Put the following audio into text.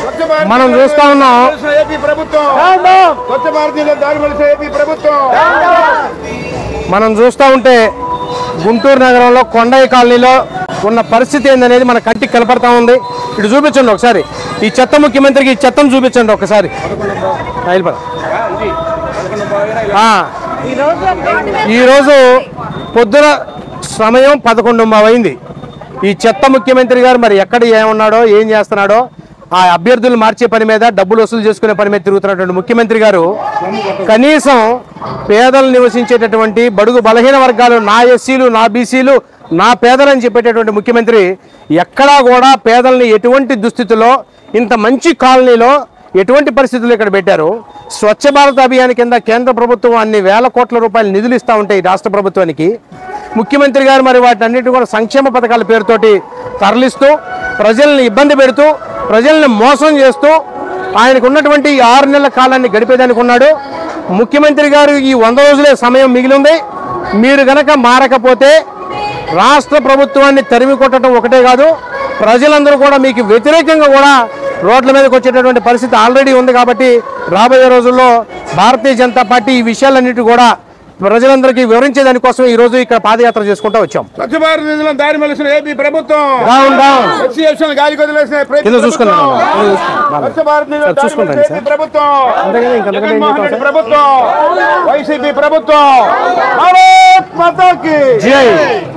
మనం చూస్తా ఉన్నాం ఏపీ ప్రభుత్వం స్వచ్ఛ భారత్ నిధులను దారి మళ్ళించిన ఏపీ ప్రభుత్వం మనం చూస్తూ ఉంటే గుంటూరు నగరంలో కొండయ్య కాలనీలో ఉన్న పరిస్థితి ఏందనేది మన కంటికి కనపడతా ఉంది ఇటు చూపించండి ఒకసారి ఈ చెత్త ముఖ్యమంత్రికి ఈ చెత్తను చూపించండి ఒకసారి ఆ, వెళ్ళిపో. ఆ, ఈరోజు పొద్దున సమయం పదకొండు అయింది ఈ చెత్త ముఖ్యమంత్రి గారు మరి ఎక్కడ ఏమున్నాడో ఏం చేస్తున్నాడో ఆ అభ్యర్థులు మార్చే పని మీద డబ్బులు వసూలు చేసుకునే పని మీద తిరుగుతున్నటువంటి ముఖ్యమంత్రి గారు కనీసం పేదలు నివసించేటటువంటి బడుగు బలహీన వర్గాలు నా ఎస్సీలు నా బీసీలు నా పేదలని చెప్పేటటువంటి ముఖ్యమంత్రి ఎక్కడా కూడా పేదల్ని ఎటువంటి దుస్థితిలో ఇంత మంచి కాలనీలో ఎటువంటి పరిస్థితులు ఇక్కడ పెట్టారు స్వచ్ఛ భారత్ అభియాన్ కింద కేంద్ర ప్రభుత్వం అన్ని వేల కోట్ల రూపాయలు నిధులు ఇస్తూ ఉంటాయి రాష్ట్ర ప్రభుత్వానికి ముఖ్యమంత్రి గారు మరి వాటన్నిటి కూడా సంక్షేమ పథకాల పేరుతోటి తరలిస్తూ ప్రజల్ని ఇబ్బంది పెడుతూ ప్రజల్ని మోసం చేస్తూ ఆయనకు ఉన్నటువంటి ఈ ఆరు నెలల కాలాన్ని గడిపేదానికి ఉన్నాడు ముఖ్యమంత్రి గారు ఈ వంద రోజులే సమయం మిగిలింది మీరు గనక మారకపోతే రాష్ట్ర ప్రభుత్వాన్ని తరిమి కొట్టడం ఒకటే కాదు ప్రజలందరూ కూడా మీకు వ్యతిరేకంగా కూడా రోడ్ల మీదకి వచ్చేటటువంటి పరిస్థితి ఆల్రెడీ ఉంది కాబట్టి రాబోయే రోజుల్లో భారతీయ జనతా పార్టీ ఈ విషయాలన్నిటి కూడా ప్రజలందరికీ వివరించేదాని కోసం ఈ రోజు ఇక్కడ పాదయాత్ర చేసుకుంటూ వచ్చాం స్వచ్ఛ భారత్ నిధులను దారి మళ్ళించిన ఏపీ ప్రభుత్వం డౌన్ డౌన్ ఎస్సీ ఎస్టీలను గాలికి వదిలేసిన ఏపీ కింద చూసుకున్నాం. ప్రభుత్వం. కింద చూసుకున్నాం. స్వచ్ఛ భారత్ నిధులను దారి చూసుకుంటాం మళ్ళించిన సార్. ఏపీ ప్రభుత్వం అంతే కదా, ఇంకా అంతకంటే ఏం జగన్మోహన్ చెప్తాం రెడ్డి సార్? ప్రభుత్వం వైసీపీ ప్రభుత్వం భారత్ మాతాకి జై